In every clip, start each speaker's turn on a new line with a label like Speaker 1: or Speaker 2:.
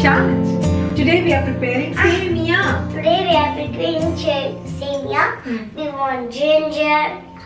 Speaker 1: challenge. Today we are preparing semia.
Speaker 2: Today we are preparing ch- semia. We want ginger,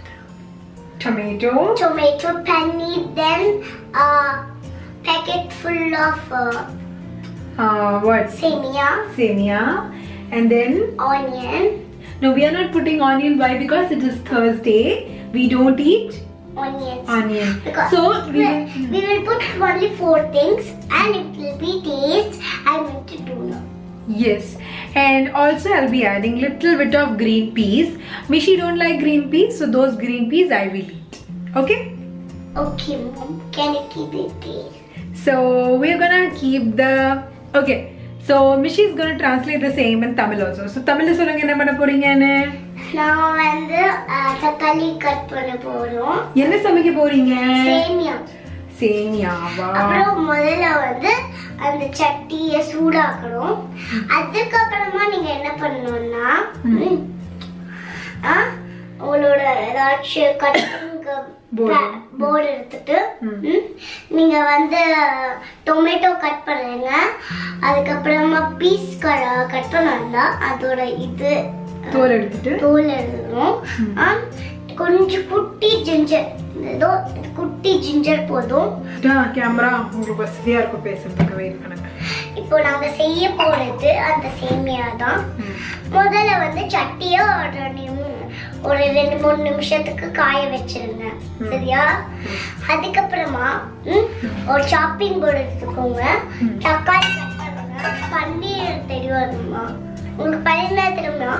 Speaker 1: Tomato.
Speaker 2: tomato, paneer, then a packet full of uh,
Speaker 1: Uh, what?
Speaker 2: semia,
Speaker 1: Semia. And then,
Speaker 2: onion,
Speaker 1: no, we are not putting onion. Why? Because it is Thursday. We don't eat
Speaker 2: onions.
Speaker 1: onion.
Speaker 2: Because
Speaker 1: So we
Speaker 2: we,
Speaker 1: will,
Speaker 2: we will put only four things and it will be taste. I'm going to do now.
Speaker 1: yes. And also I'll be adding little bit of green peas. Mishi don't like green peas, so those green peas I will eat. Okay.
Speaker 2: Okay, mom. Can you keep it there?
Speaker 1: So we're gonna keep the okay. So Mishi is gonna translate the same in Tamil also. So Tamil சொல்லுங்க என்ன பண்ண போறீங்கன்னு
Speaker 2: நான் வந்து அஹ், தக்காளி cut பண்ண போறோம்
Speaker 1: என்ன சமைக்க போறீங்க
Speaker 2: சேமியா
Speaker 1: சேமியாவா
Speaker 2: அப்புறம் முதல்ல வந்து அந்த சட்டியை சூடாக்கணும் அதுக்கப்புறமா நீங்க என்ன பண்ணணும்னா ம், ஆ, உங்களோட ஏதாச்சும் கட்டிங்
Speaker 1: Board.
Speaker 2: போர்டு எடுத்துட்டு
Speaker 1: ம்.
Speaker 2: ம், நீங்க வந்து டொமேட்டோ கட் பண்ணுங்க அதுக்கப்புறமா பீஸ் கட் பண்ணா அதோட இது
Speaker 1: தோல் எடுத்துட்டு
Speaker 2: தோல் எடுக்கணும் ஆ, கொஞ்சம் குட்டி ஜிஞ்சர் ஏதோ குட்டி ஜிஞ்சர் போதும்
Speaker 1: கேமரா உங்களுக்கு வசதியா இருக்கும் பேசுறதுக்கு வெயிட் பண்ணுங்க
Speaker 2: இப்போ நாங்க செய்ய போறது அந்த சேமியா தான் முதல்ல வந்து சட்டியை ஒரு நிமி- ஒரு ரெண்டு மூணு நிமிஷத்துக்கு காய வச்சிருந்தேன் சரியா அதுக்கப்புறமா ம், ஒரு சாப்பிங் போர்டு எடுத்துக்கோங்க
Speaker 1: ம்.
Speaker 2: தக்காளி கட் பண்ணுங்க பன்னீர் தெரியுமா உங்களுக்கு பன்னீர் தெரியுமா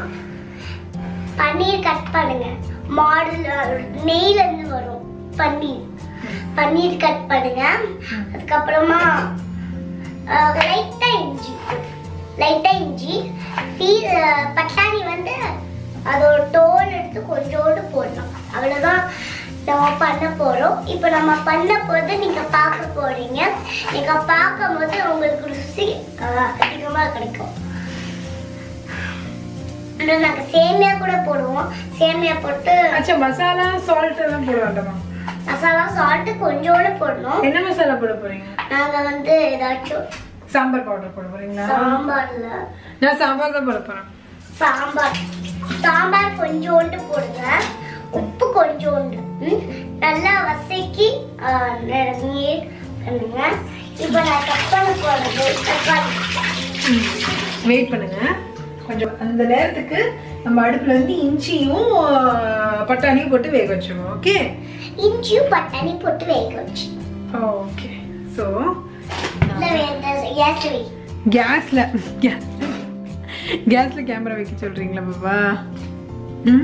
Speaker 2: பன்னீர் கட் பண்ணுங்க மாடல் நெய்ல இருந்து வரும் பன்னீர் பன்னீர் கட் பண்ணுங்க அதுக்கப்புறமா லைட்டா இஞ்சி லைட்டா இஞ்சி டீ- அஹ், பட்டாணி வந்து அதோட தோல் எடுத்து கொஞ்சோண்டு போடணும் அவ்வளவுதான் நம்ம பண்ண போறோம் இப்போ நம்ம பண்ண போது நீங்க பார்க்க போறீங்க நீங்க பார்க்கும் போது உங்களுக்கு ருசி அஹ், அதிகமா கிடைக்கும் இன்னும் நாங்க சேமியா கூட போடுவோம் சேமியா போட்டு
Speaker 1: அச்சா மசாலா சால்ட் எல்லாம் போட வேண்டாமா
Speaker 2: மசாலா சால்ட் கொஞ்சோண்டு போடணும்
Speaker 1: என்ன மசாலா போட போறீங்க
Speaker 2: நாங்க வந்து ஏதாச்சும்
Speaker 1: சாம்பார் பவுடர் போட போறீங்களா
Speaker 2: சாம்பார்ல
Speaker 1: நான் சாம்பார் தான் போட போறேன்
Speaker 2: சாம்பார் சாம்பார் கொஞ்சோண்டு போடுங்க உப்பு கொஞ்சோண்டு ம்? நல்லா வசக்கி ஆ, நீர் பண்ணுங்க இப்போ நான் கட் பண்ண போறது தக்காளி
Speaker 1: வெயிட் பண்ணுங்க கொஞ்சம் அந்த நேரத்துக்கு நம்ம அடுப்புல இருந்து இஞ்சியும் ஆஹ், பட்டாணியும் போட்டு வேக வச்சிருவோம் ஓகே
Speaker 2: இஞ்சியும் பட்டாணி போட்டு வேக வச்சு
Speaker 1: ஓகே ஸோ
Speaker 2: இல்லை கேஸ் வை
Speaker 1: கேஸ்ல கேஸ்ல கேமரா வைக்க சொல்றீங்களா பாபா ம்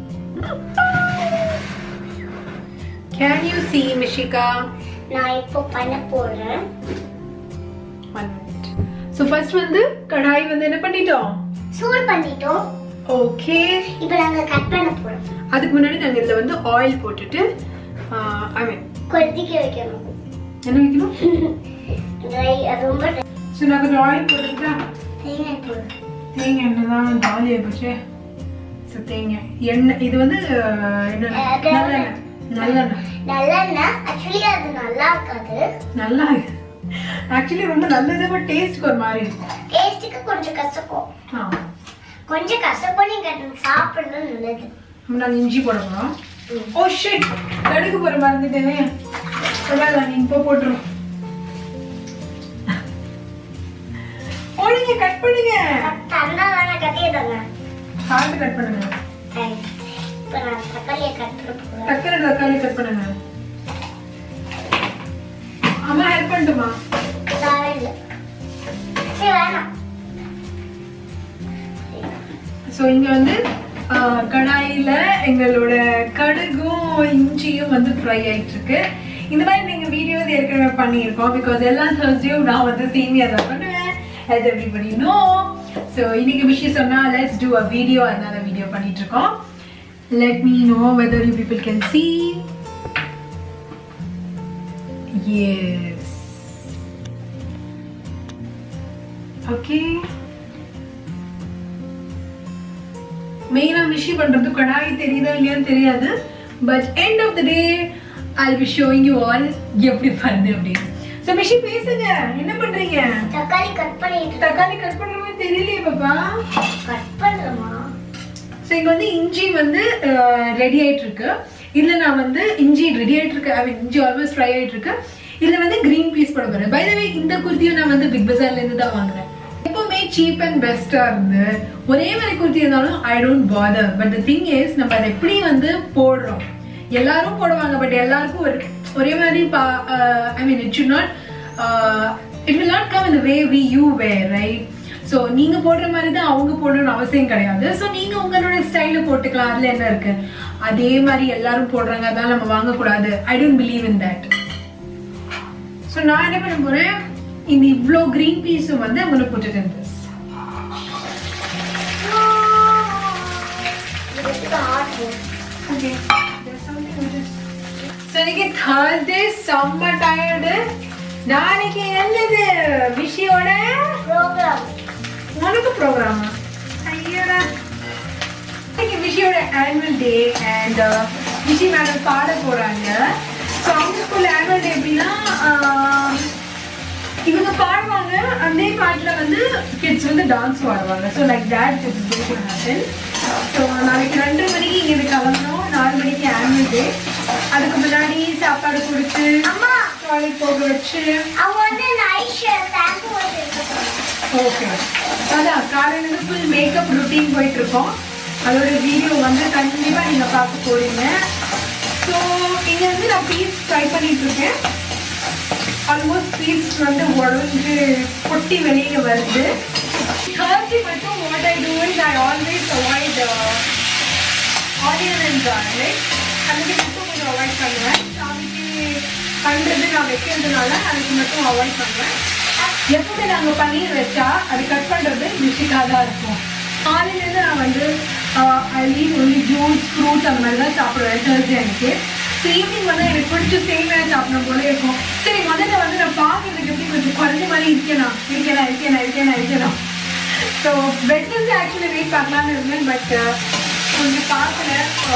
Speaker 1: கேன் யூ see மிஷிகா
Speaker 2: நான் இப்போ பண்ண போறேன்
Speaker 1: ஒன் மினிட் ஸோ ஃபர்ஸ்ட் வந்து கடாய் வந்து என்ன பண்ணிட்டோம்
Speaker 2: சூடு பண்ணிட்டோம்
Speaker 1: ஓகே
Speaker 2: இப்போ நாங்க கட் பண்ண போறோம்
Speaker 1: அதுக்கு முன்னாடி நாங்கள் இதில் வந்து ஆயில் போட்டுட்டு ஐ மீன்
Speaker 2: கொதிக்க வைக்கணும்
Speaker 1: என்ன வைக்கணும்
Speaker 2: ட்ரை அது ரொம்ப
Speaker 1: ஸோ நான் கொஞ்சம் ஆயில் போட்டுக்கிட்டா
Speaker 2: தேங்காய் போடுறேன்
Speaker 1: தேங்காய் எண்ணெய் தான் ஜாலியாக போச்சு ஸோ தேங்காய் எண்ணெய் இது வந்து அஹ், என்ன
Speaker 2: அஹ்,
Speaker 1: நல்லெண்ணெய் நல்லெண்ணெய்
Speaker 2: நல்லெண்ணெய் ஆக்சுவலி அது நல்லா இருக்காது
Speaker 1: நல்லா ஆக்சுவலி ரொம்ப நல்லது பட் டேஸ்ட்க்கு ஒரு மாதிரி இருக்கும்
Speaker 2: டேஸ்ட்டுக்கு கொஞ்சம் கசக்கும்
Speaker 1: ஆ
Speaker 2: கொஞ்சம் கசக்கும் நீங்க சாப்பிடணும் நல்லது
Speaker 1: நாங்கள் இஞ்சி போட போகிறோம் ஓ ஷிட் கடுகு போகிற மறந்துட்டேனே பரவாயில்ல நீ இப்போ போட்டுரும் ஓடுங்க கட் பண்ணுங்க
Speaker 2: தந்தா தானே கட்டியே தாங்க
Speaker 1: சால்ட் கட் பண்ணுங்க
Speaker 2: இப்போ நான் தக்காளியை கட் பண்ண போகிறேன்
Speaker 1: டக்குனு தக்காளி கட் பண்ணுங்க அம்மா ஹெல்ப் பண்ணட்டுமா
Speaker 2: தேவையில்லை சரி வேணாம்
Speaker 1: ஸோ இங்க வந்து ஆஹ், கடாயில எங்களோட கடுகும் இஞ்சியும் வந்து ஃப்ரை ஆயிட்டு இருக்கு இந்த மாதிரி நீங்க வீடியோஸ் ஏற்கனவே பண்ணியிருக்கோம் பிகாஸ் எல்லா தேர்ஸ்டேயும் நான் வந்து சேமியா தான் பண்ணுவேன் as everybody know ஸோ இன்னைக்கு விஷயம் சொன்னா லெட்ஸ் டூ அ வீடியோ அதனால வீடியோ பண்ணிட்டு இருக்கோம் let me know whether you people can see yes okay மெயினா மிஷி பண்றது கடாய் தெரியுதா இல்லையான்னு தெரியாது but end of the day I be showing you all எப்படி பண்ணுது அப்படின்னு சோ மிஷி பேசுங்க என்ன பண்றீங்க
Speaker 2: தக்காளி கட் பண்ணிட்டு
Speaker 1: தக்காளி கட் பண்ற மாதிரி தெரியலையே பாப்பா
Speaker 2: கட் பண்றோமா
Speaker 1: ஸோ இங்க வந்து இஞ்சி வந்து ரெடி ஆயிட்டு இருக்கு இதுல நான் வந்து இஞ்சி ரெடி ஆயிட்டு இருக்கு ஐ மீன் இஞ்சி ஆல்மோஸ்ட் ஃப்ரை ஆயிட்டு இருக்கு இதுல வந்து கிரீன் பீஸ் போட போறேன் பை த வே இந்த குர்த்தியும் நான் வந்து பிக் பஜார்ல இருந்து தான் வாங்குறேன் எப்பவுமே சீப் அண்ட் பெஸ்டா இருந்து ஒரே மாதிரி குர்த்தி இருந்தாலும் I don't bother but the thing is நம்ம அதை எப்படி வந்து போடுறோம் எல்லாரும் போடுவாங்க பட் எல்லாருக்கும் ஒரு ஒரே மாதிரி I mean it should not it will not come in the way we you wear right so நீங்க போடுற மாதிரி தான் அவங்க போடணும்னு அவசியம் கிடையாது ஸோ நீங்க உங்களோட ஸ்டைல போட்டுக்கலாம் அதுல என்ன இருக்கு அதே மாதிரி எல்லாரும் போடுறாங்க அதான் நம்ம வாங்கக்கூடாது I don't believe in that so நான் என்ன பண்ண போறேன் இந்த இவ்வளோ கிரீன் பீஸும் வந்து I'm gonna put it in this
Speaker 2: இதுக்கு hot
Speaker 1: Okay. There's something which is. So இன்னைக்கு Thursday செம்ம டயர்டு நாளைக்கு என்னது விஷயோட
Speaker 2: ப்ரோக்ராம்
Speaker 1: உனக்கு ப்ரோக்ராம் ஐயோடா இன்னைக்கு விஷயோட annual day and Vishi madam பாட போறாங்க ஸோ அவங்க ஸ்கூல் ஆனுவல் டே எப்படின்னா ஆஹ், இவங்க பாடுவாங்க அதே பாட்டுல வந்து கிட்ஸ் வந்து டான்ஸ் ஆடுவாங்க so like that it's happen so நாளைக்கு ரெண்டு மணிக்கு இங்கே கிளம்பணும் நாலு மணிக்கு ஆனுவல் டே அதுக்கு முன்னாடி சாப்பாடு கொடுத்து
Speaker 2: அம்மா
Speaker 1: காலேஜ் போக வச்சு
Speaker 2: அவங்க வந்து நைட் ஷேம்பு வச்சிருக்காங்க
Speaker 1: ஓகே அதான் காலையில ஃபுல் மேக்கப் ருட்டீன் போயிட்டு இருக்கோம் அதோட வீடியோ வந்து கண்டிப்பா நீங்க பார்க்க போறீங்க ஸோ இங்க வந்து நான் பீஸ் ட்ரை பண்ணிட்டு இருக்கேன் ஆல்மோஸ்ட் பீஸ் வந்து உடஞ்சு கொட்டி வெளியில வருது தேர்ட்டி மட்டும் what I do is I always avoid onion and garlic அதுக்கு மட்டும் கொஞ்சம் அவாய்ட் பண்ணுவேன் சாமிக்கு பண்றது நான் வைக்கிறதுனால அதுக்கு மட்டும் அவாய்ட் பண்ணுவேன் எப்பவுமே நாங்க பன்னீர் வச்சா அது கட் பண்றது ருசிக்காக தான் இருக்கும் காலையிலேருந்து நான் வந்து I leave only juice fruits அந்த மாதிரி தான் சாப்பிடுவேன் தேர்ஸ்டே அன்னைக்கு ஸோ ஈவினிங் வந்து எனக்கு பிடிச்ச சேமியா சாப்பிடணும் போல இருக்கும் சரி முதல்ல வந்து நான் பார்க்கறதுக்கு எப்படி கொஞ்சம் குறைஞ்ச மாதிரி இருக்கேனா இருக்கேனா இருக்கேனா இருக்கேனா இருக்கேனா ஸோ வெட்னஸ்டே ஆக்சுவலி வெயிட் பண்ணலாம்னு இருந்தேன் பட் கொஞ்சம் பார்க்கல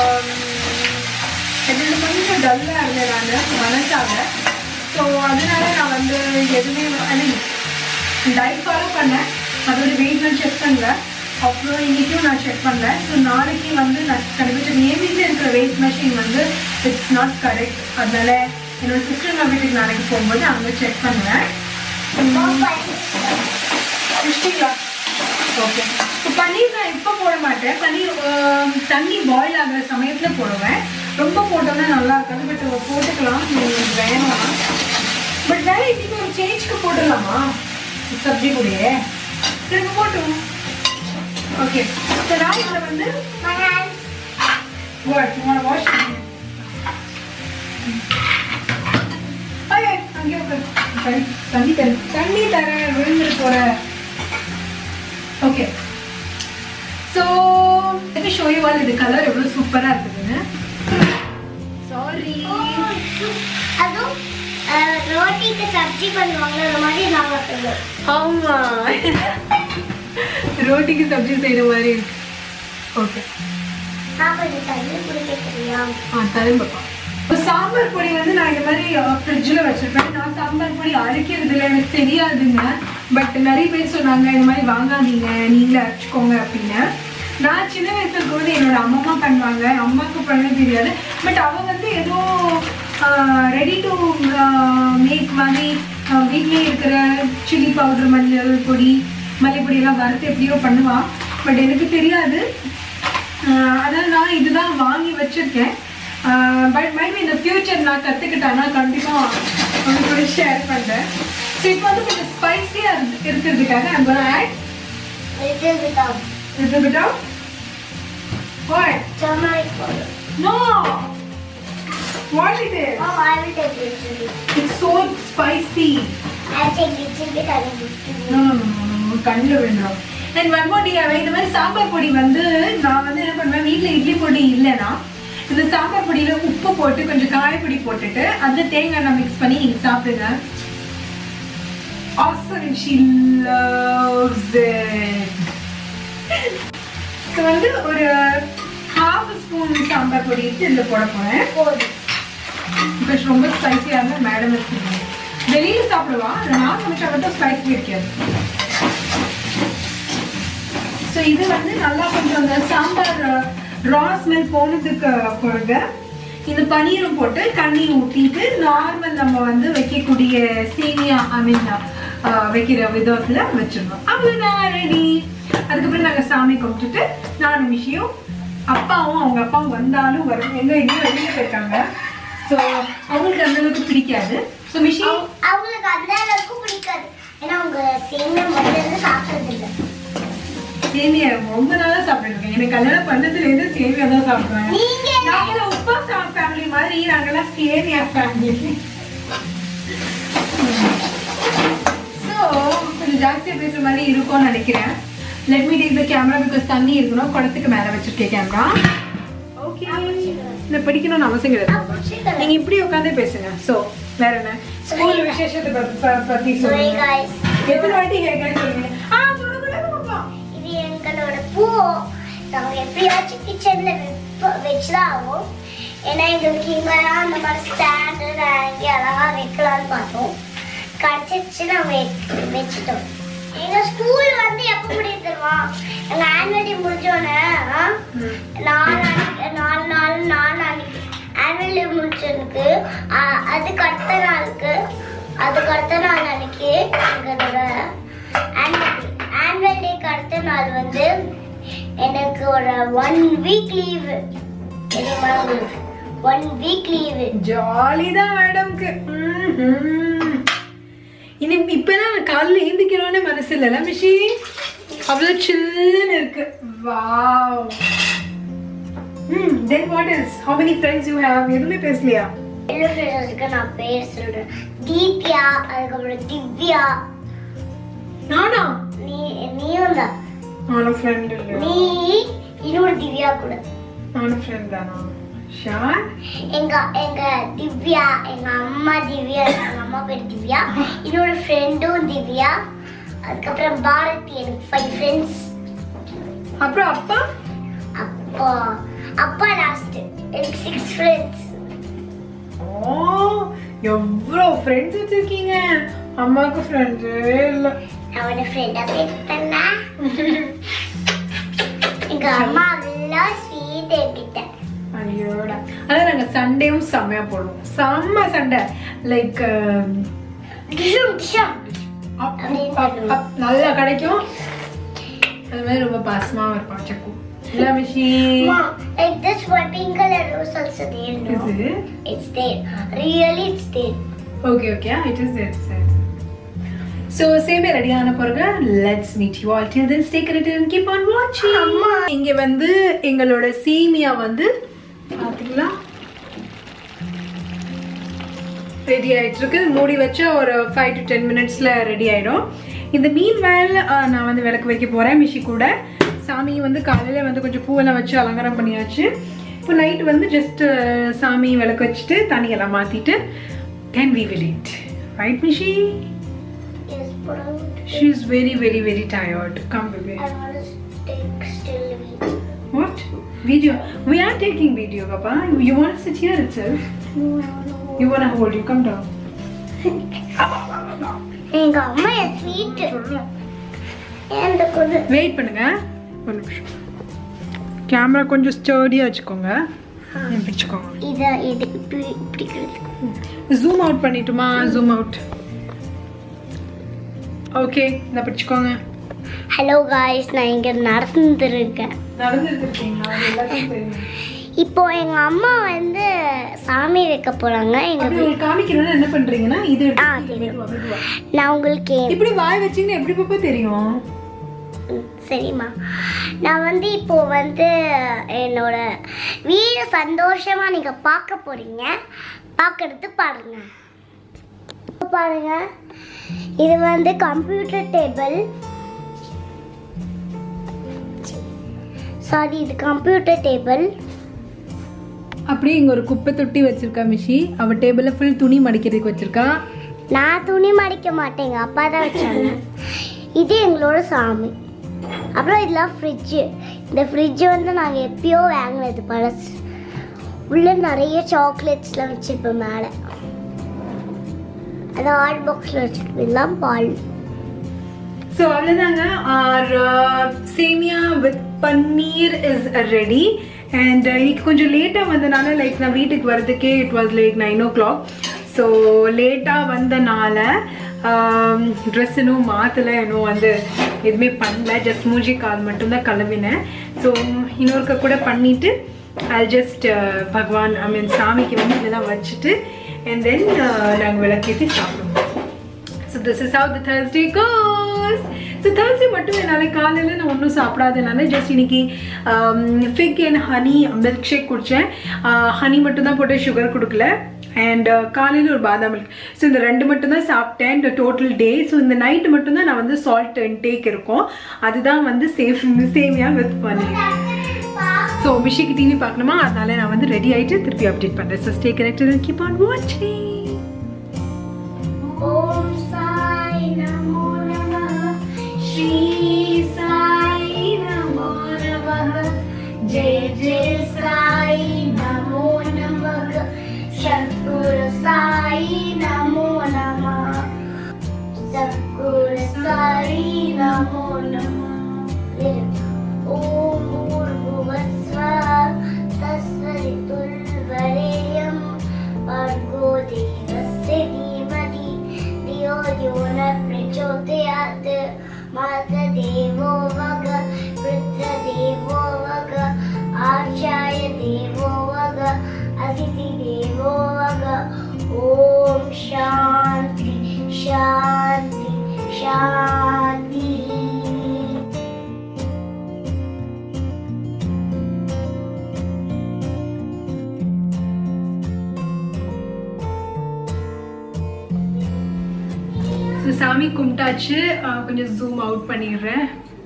Speaker 1: என்னோட கொஞ்சம் டல்லாக இருந்தேன் நான் மனசாக ஸோ அதனால நான் வந்து எதுவுமே ஐ மீன் டயட் ஃபாலோ பண்ணேன் அதோட வெயிட்லாம் செக் பண்ணல அப்புறம் இன்னைக்கும் நான் செக் பண்ணல ஸோ நாளைக்கு வந்து நான் கண்டிப்பாக என் வீட்டில் இருக்கிற வெயிட் மெஷின் வந்து இட்ஸ் நாட் கரெக்ட் அதனால என்னோட சிஸ்டர் வீட்டுக்கு நாளைக்கு போகும்போது அங்கே செக் பண்ணுவேன் முடிச்சிங்களா ஓகே இப்போ பன்னீர் நான் இப்போ போட மாட்டேன் பன்னீர் ஆஹ், தண்ணி பாயில் ஆகிற சமயத்தில் போடுவேன் ரொம்ப போட்டோம்னா நல்லா இருக்காது பட் போட்டுக்கலாம் உங்களுக்கு வேணும்னா பட் வேற இன்னைக்கு ஒரு சேஞ்ச்க்கு போட்டுடலாமா சப்ஜி கூடயே திரும்ப போட்டும் ஓகே ஸோ நான் இதில் வந்து வாஷ் வாஷ் ஐயே அங்கே உட்காரு. தண்ணி தண்ணி தர தண்ணி தரேன் விழுந்துட்டு போற okay so let show you all இது கலர் எவ்வளோ சூப்பராக இருக்குதுன்னு சாரி
Speaker 2: அதுவும் அஹ், ரோட்டிக்கு சப்ஜி பண்ணுவாங்க அந்த மாதிரி நாங்க செய்வோம்
Speaker 1: ஆமா ரோட்டிக்கு சப்ஜி செய்யற மாதிரி இருக்கு ஓகே
Speaker 2: நான் கொஞ்சம் தண்ணி குடிக்க தெரியா
Speaker 1: ஆ தரும் பாப்பா இப்போ சாம்பார் பொடி வந்து நான் இந்த மாதிரி ஃப்ரிட்ஜில் வச்சிருப்பேன் நான் சாம்பார் பொடி அரைக்கிறது இல்லை எனக்கு தெரியாதுங்க பட் நிறைய பேர் சொன்னாங்க இந்த மாதிரி வாங்காதீங்க நீங்களே அரைச்சிக்கோங்க அப்படின்னு நான் சின்ன வயசுல இருக்கும்போது என்னோட அம்மா பண்ணுவாங்க அம்மாவுக்கு பண்ண தெரியாது பட் அவ வந்து ஏதோ ரெடி டு மேக் மாதிரி ஆஹ், வீட்லயே இருக்கிற சில்லி பவுடர் மஞ்சள் பொடி மல்லிப்பொடி எல்லாம் வறுத்து எப்படியோ பண்ணுவா பட் எனக்கு தெரியாது ஆஹ் அதான் நான் இதுதான் வாங்கி வச்சிருக்கேன் பட் மைபி இந்த ஃபியூச்சர் நான் கற்றுக்கிட்டேன்னா கண்டிப்பாக உங்க கூட ஷேர் பண்ணுறேன் ஸோ இப்போ வந்து கொஞ்சம் ஸ்பைஸியாக இருக்கிறதுக்காக I'm gonna add
Speaker 2: little bit of
Speaker 1: little bit of what?
Speaker 2: turmeric powder.
Speaker 1: No! What it is?
Speaker 2: Mom, I will take little bit.
Speaker 1: It's so spicy.
Speaker 2: I'll take little bit and little bit.
Speaker 1: No, no, no, no, no, கண்ணில் விழுந்துடும் and one more டியாவே இந்த மாதிரி சாம்பார் பொடி வந்து நான் வந்து என்ன பண்ணுவேன் வீட்டில் இட்லி பொடி இல்லைன்னா இந்த சாம்பார் பொடியில உப்பு போட்டு கொஞ்சம் காயப்பொடி போட்டுட்டு அந்த தேங்காய் எண்ணெய் மிக்ஸ் பண்ணி நீங்க சாப்பிடுங்க Awesome, and she loves it. So வந்து ஒரு ஹாஃப் ஸ்பூன் சாம்பார் பொடி எடுத்து இதில் போட போகிறேன்
Speaker 2: போதும்
Speaker 1: பிகாஸ் ரொம்ப ஸ்பைசியாக இருந்தால் மேடம் இருக்கீங்க வெளியில சாப்பிடலாம் ஆனா நான் சமைச்சா மட்டும் ஸ்பைஸ் பிடிக்காது ஸோ இது வந்து நல்லா கொஞ்சம் அந்த சாம்பார் ரா ஸ்மெல் போனதுக்கு பிறகு இந்த பனீரும் போட்டு தண்ணி ஊற்றிட்டு நார்மல் நம்ம வந்து வைக்கக்கூடிய சேமியா ஐ மீன் வைக்கிற விதத்தில் வச்சிடணும் அவ்வளோதான் ரெடி அதுக்கப்புறம் நாங்கள் சாமி கும்பிட்டுட்டு நானும் விஷயம் அப்பாவும் அவங்க அப்பாவும் வந்தாலும் வரும் எங்க எங்கேயும் வெளியே போயிருக்காங்க ஸோ அவங்களுக்கு அந்த அளவுக்கு பிடிக்காது ஸோ மிஷி
Speaker 2: அவங்க- அவங்களுக்கு அந்த அளவுக்கு பிடிக்காது ஏன்னா அவங்க சேமியா முதல்ல சாப்பிட்டது இல்லை
Speaker 1: சேமியா ரொம்ப நாளா சாப்பிட்டுருக்கேன் எனக்கு கல்யாணம் பண்ணதுல இருந்து சேமியா தான் சாப்பிடுவேன்
Speaker 2: நீங்க
Speaker 1: நாங்களாம் உப்பா ஃபேமிலி மாதிரி நாங்கெல்லாம் சேமியா ஃபேமிலி ஸோ கொஞ்சம் ஜாஸ்தியா பேசுற மாதிரி இருக்கும்னு நினைக்கிறேன் let me take the camera because தண்ணி இருக்கணும் குடத்துக்கு மேல வச்சிருக்கேன் கேமரா ஓகே இந்த படிக்கணும்னு அவசியம் கிடையாது நீங்க இப்படி உட்காந்தே பேசுங்க ஸோ வேற என்ன ஸ்கூல் விசேஷத்தை பத்தி- ப- பத்தி
Speaker 2: Sorry
Speaker 1: சொல்லுங்க
Speaker 2: guys.
Speaker 1: எத்தனை வாட்டி கேட்கறேன் சொல்லுங்க ஆ சொல்லக்கூடாது பாப்பா
Speaker 2: இது எங்களோட பூ நாங்க எப்படியாச்சும் கிச்சன்ல வச்சுதான் ஆகும் ஏன்னா எங்களுக்கு இங்கெல்லாம் அந்த மாதிரி ஸ்டாண்டு வாங்கி அழகா வைக்கலாம்னு பார்த்தோம் கிடைச்சிருச்சு நாங்க வெ- வச்சுட்டோம் எங்க ஸ்கூல் வந்து எப்போ முடியும் தெரியுமா எங்க ஆனுவல் டே முடிஞ்சோடனே ஆ, நாலு அன்னைக்கு நாலு நாள் நாலு அன்னைக்கு ஆனுவல் டே முடிச்சதுக்கு ஆ, அதுக்கு அடுத்த நாளுக்கு அதுக்கு அடுத்த நாள் அன்னைக்கு எங்களோட ஆனுவல் டேக்கு அடுத்த நாள் வந்து எனக்கு ஒரு ஒன் வீக் லீவு தெரியுமா உங்களுக்கு ஒன் வீக் லீவு
Speaker 1: ஜாலி தான் மேடம்க்கு இனி இப்பதான் நான் காலைல ஏந்திக்கிறோன்னு மனசு இல்லைல்ல மிஷி அவ்வளோ சில்லுன்னு இருக்கு wow hmm then what is how many friends you have எதுவுமே பேசலையா
Speaker 2: எல்லா ஃப்ரெண்ட்ஸுக்கு நான் பேர் சொல்றேன் தீப்யா அதுக்கப்புறம் திவ்யா
Speaker 1: நானா
Speaker 2: நீ நீயும் தான்
Speaker 1: நானும் ஃப்ரெண்ட் இல்லை
Speaker 2: நீ இன்னொரு திவ்யா கூட
Speaker 1: நானும் ஃப்ரெண்ட் தானா ஷார்
Speaker 2: எங்க எங்க திவ்யா எங்க அம்மா திவ்யா எங்க அம்மா பேர் திவ்யா இன்னொரு ஃப்ரெண்டும் திவ்யா அதுக்கப்புறம் பாரதி எனக்கு ஃபைவ் ஃப்ரெண்ட்ஸ்
Speaker 1: அப்புறம் அப்பா
Speaker 2: அப்பா அப்பா லாஸ்ட் எனக்கு சிக்ஸ் ஃப்ரெண்ட்ஸ்
Speaker 1: ஓ எவ்வளோ ஃப்ரெண்ட்ஸ் வச்சிருக்கீங்க அம்மாவுக்கு ஃப்ரெண்ட்ஸே இல்லை
Speaker 2: அவனை ஃப்ரெண்டா பேசிட்டா எங்க அம்மா அவ்வளோ ஸ்வீட் என்கிட்ட
Speaker 1: ஐயோடா அதான் நாங்க சண்டேவும் செம்மையா போடுவோம் செம்ம சண்டை லைக்
Speaker 2: டிஷம் டிஷம்
Speaker 1: நல்லா கிடைக்கும் அது மாதிரி ரொம்ப பாசமாவும் இருப்பான் சக்கு இல்ல மிஷி
Speaker 2: Mom, like this one pink color rose also there, no?
Speaker 1: இது
Speaker 2: It's there. Really, it's there.
Speaker 1: Okay okay it is it so சேமே ரெடி ஆன பிறகு let's meet you all till then stay connected keep on வாட்சிங்
Speaker 2: அம்மா.
Speaker 1: இங்க வந்து எங்களோட சேமியா வந்து பாத்தீங்களா ரெடி ஆயிட்டு இருக்கு மூடி வச்சா ஒரு ஃபைவ் டு டென் மினிட்ஸ்ல ரெடி ஆயிடும் இந்த மீன் வேல் நான் வந்து விளக்கு வைக்க போறேன் மிஷி கூட சாமி வந்து காலையில வந்து கொஞ்சம் பூவெல்லாம் வச்சு அலங்காரம் பண்ணியாச்சு இப்போ நைட் வந்து ஜஸ்ட் சாமி விளக்கு வச்சுட்டு தண்ணியெல்லாம் மாத்திட்டு then we will eat right Mishi
Speaker 2: Yes, but I want to
Speaker 1: she is very very very tired come baby
Speaker 2: I want to take still video.
Speaker 1: What video we are taking video papa you want to sit here itself
Speaker 2: No, I want to
Speaker 1: you want to hold you come down
Speaker 2: எங்க அம்மா என் sweet எந்த கொடு
Speaker 1: wait பண்ணுங்க ஒரு நிமிஷம் camera கொஞ்சம் ஸ்டர்டியாக வச்சுக்கோங்க ம், பிடிச்சுக்கோங்க
Speaker 2: இத இது இப்படி பிடிக்கிறதுக்கு
Speaker 1: ஜூம் அவுட் பண்ணிட்டுமா ஜூம் அவுட் ஓகே இந்த பிடிச்சுக்கோங்க
Speaker 2: ஹலோ காய்ஸ் நான் இங்க நடந்துருக்கேன்
Speaker 1: நடந்துட்டு இருக்கீங்களா அது எல்லாத்தையும் தெரியும்
Speaker 2: இப்போ எங்க அம்மா வந்து சாமி வைக்க போறாங்க எங்க
Speaker 1: அப்படி உங்களுக்கு காமிக்கணும்னா என்ன பண்றீங்கன்னா இது
Speaker 2: ஆ,
Speaker 1: எடுத்து
Speaker 2: தெரியும்.
Speaker 1: மெதுவா, மெதுவா.
Speaker 2: நான் உங்களுக்கு
Speaker 1: இப்படி வாய் வச்சீங்கன்னா எப்படி பாப்பா தெரியும்
Speaker 2: ம், சரிம்மா நான் வந்து இப்போ வந்து என்னோட வீடு சந்தோஷமா நீங்க பார்க்க போறீங்க பார்க்கறது பாருங்க இப்ப பாருங்க இது வந்து கம்ப்யூட்டர் டேபிள் சாரி இது கம்ப்யூட்டர் டேபிள்
Speaker 1: அப்படியே இங்க ஒரு குப்பை தொட்டி வச்சிருக்கா மிஷி அவ டேபிள்ல ஃபுல் துணி மடிக்கிறதுக்கு வச்சிருக்கா
Speaker 2: நான் துணி மடிக்க மாட்டேன் எங்கள் அப்பா தான் வச்சாங்க இது எங்களோட சாமி அப்புறம் இதெல்லாம் ஃப்ரிட்ஜு இந்த ஃப்ரிட்ஜு வந்து நாங்கள் எப்பயோ வாங்கினது பழசு உள்ள நிறைய சாக்லேட்ஸ்லாம் வச்சுருப்போம் மேலே அது ஹாட் பாக்ஸில் வச்சுருப்பீங்களா பால்
Speaker 1: ஸோ அவ்வளோதாங்க our semiya with paneer is ready and இன்னைக்கு கொஞ்சம் லேட்டாக வந்தனால லைக் நான் வீட்டுக்கு வரதுக்கே it was like nine o'clock so லேட்டாக வந்தனால ட்ரெஸ் இன்னும் மாற்றலை இன்னும் வந்து எதுவுமே பண்ணல ஜஸ்ட் மூஞ்சி கால் மட்டும்தான் கலவினேன் ஸோ இன்னொருக்க கூட பண்ணிவிட்டு ஐ ஜஸ்ட் பகவான் ஐ மீன் சாமிக்கு வந்து இதெல்லாம் வச்சுட்டு அண்ட் தென் நாங்கள் விளக்கேற்றி சாப்பிடுவோம் so this is how the Thursday goes so Thursday மட்டும் என்னால் காலையில் நான் ஒன்றும் சாப்பிடாதனால ஜஸ்ட் இன்னைக்கு fig and honey milkshake குடித்தேன் ஹனி மட்டும் தான் போட்டு சுகர் கொடுக்கல அண்ட் காலையில் ஒரு பாதாம் மில்க் ஸோ இந்த ரெண்டு மட்டும் தான் சாப்பிட்டேன் இந்த டோட்டல் டே ஸோ இந்த நைட்டு மட்டும் தான் நான் வந்து சால்ட் இன்டேக் இருக்கும் அதுதான் வந்து சேஃப் சேமியா வித் பண்ணி ஸோ மிஷிக்கு டிவி பார்க்கணுமா அதனால நான் வந்து ரெடி ஆகிட்டு திருப்பி அப்டேட் பண்ணுறேன் so stay connected keep on வாட்சிங்
Speaker 2: ॐ साई नमो नमः श्री साई नमो नमः जय जय साई नमो नमः सद्गुरु साई नमो नमः सद्गुरु साई नमो नमः ॐ भूर्भुवस्वः तस्सवितुर्वरेण्यं भर्गो देवस्य धीमहि धियो यो न प्रचोदयात् मातदेवो वग वृद्धदेवो वग आचार्य देवो वग अतिथिदेवो वग ॐ शान्ति शान्ति शान्तिः
Speaker 1: ஸோ சாமி கும்பிட்டாச்சு அஹ் கொஞ்சம் ஜூம் அவுட் பண்ணிடுறேன்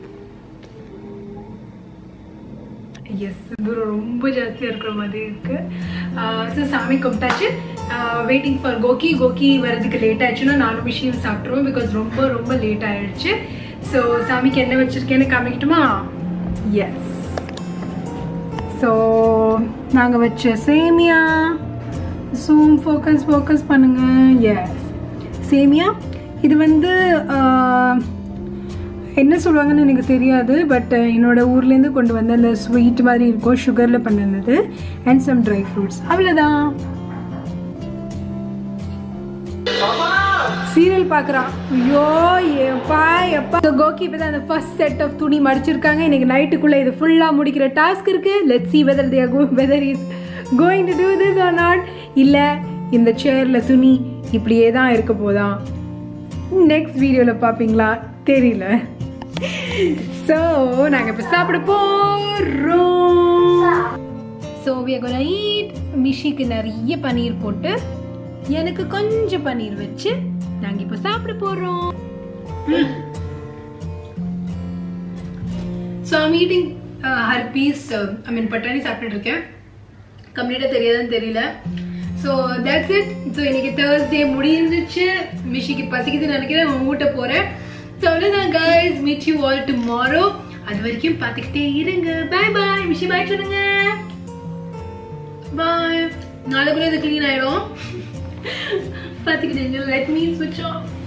Speaker 1: எஸ் தூரம் ரொம்ப ஜாஸ்தியாக இருக்கிற மாதிரி இருக்கு ஸோ சாமி கும்பிட்டாச்சு வெயிட்டிங் ஃபார் கோகி கோகி வரதுக்கு லேட் ஆயிடுச்சுன்னா நானும் விஷயம் சாப்பிட்ருவோம் பிகாஸ் ரொம்ப ரொம்ப லேட் ஆயிடுச்சு ஸோ சாமிக்கு என்ன வச்சிருக்கேன்னு காமிக்கட்டுமா எஸ் ஸோ நாங்கள் வச்ச சேமியா ஜூம் ஃபோக்கஸ் ஃபோக்கஸ் பண்ணுங்க எஸ் சேமியா இது வந்து ஆஹ், என்ன சொல்லுவாங்கன்னு எனக்கு தெரியாது பட் என்னோட ஊர்லேருந்து கொண்டு வந்த அந்த ஸ்வீட் மாதிரி இருக்கும் சுகரில் பண்ணினது அண்ட் சம் ட்ரை ஃப்ரூட்ஸ் அவ்வளோதான் சீரியல் பார்க்குறான் ஐயோ எப்பா எப்பா So, கோகி இப்போ தான் அந்த ஃபர்ஸ்ட் செட் ஆஃப் துணி மடிச்சிருக்காங்க இன்னைக்கு நைட்டுக்குள்ளே இது ஃபுல்லாக முடிக்கிற டாஸ்க் இருக்கு let see whether they go whether is going to do this or not இல்லை இந்த சேரில் துணி இப்படியே தான் இருக்க போதாம் நெக்ஸ்ட் வீடியோவில் பார்ப்பீங்களா தெரியல ஸோ நாங்கள் இப்போ சாப்பிட போகிறோம் so we are gonna eat மிஷிக்கு நிறைய பன்னீர் போட்டு எனக்கு கொஞ்சம் பன்னீர் வச்சு நாங்கள் இப்போ சாப்பிட போகிறோம் ஸோ ஐம் ஈட்டிங் ஹர்பீஸ் ஐ மீன் பட்டாணி சாப்பிட்டுட்டு இருக்கேன் கம்ப்ளீட்டாக தெரியாதுன்னு தெரியல ஸோ தட்ஸ் இட் ஸோ இன்னைக்கு தேர்ஸ்டே முடிஞ்சிச்சு மிஷிக்கு பசிக்குதுன்னு நினைக்கிறேன் உங்க ஊட்ட போகிறேன் ஸோ அவ்வளோதான் guys meet you all tomorrow அது வரைக்கும் பார்த்துக்கிட்டே இருங்க பாய் பாய் மிஷி பாய் சொல்லுங்க பாய் நாளைக்குள்ளே இது க்ளீன் ஆயிடும் பார்த்துக்கிட்டே லெட் மீ ஸ்விட்ச் ஆஃப்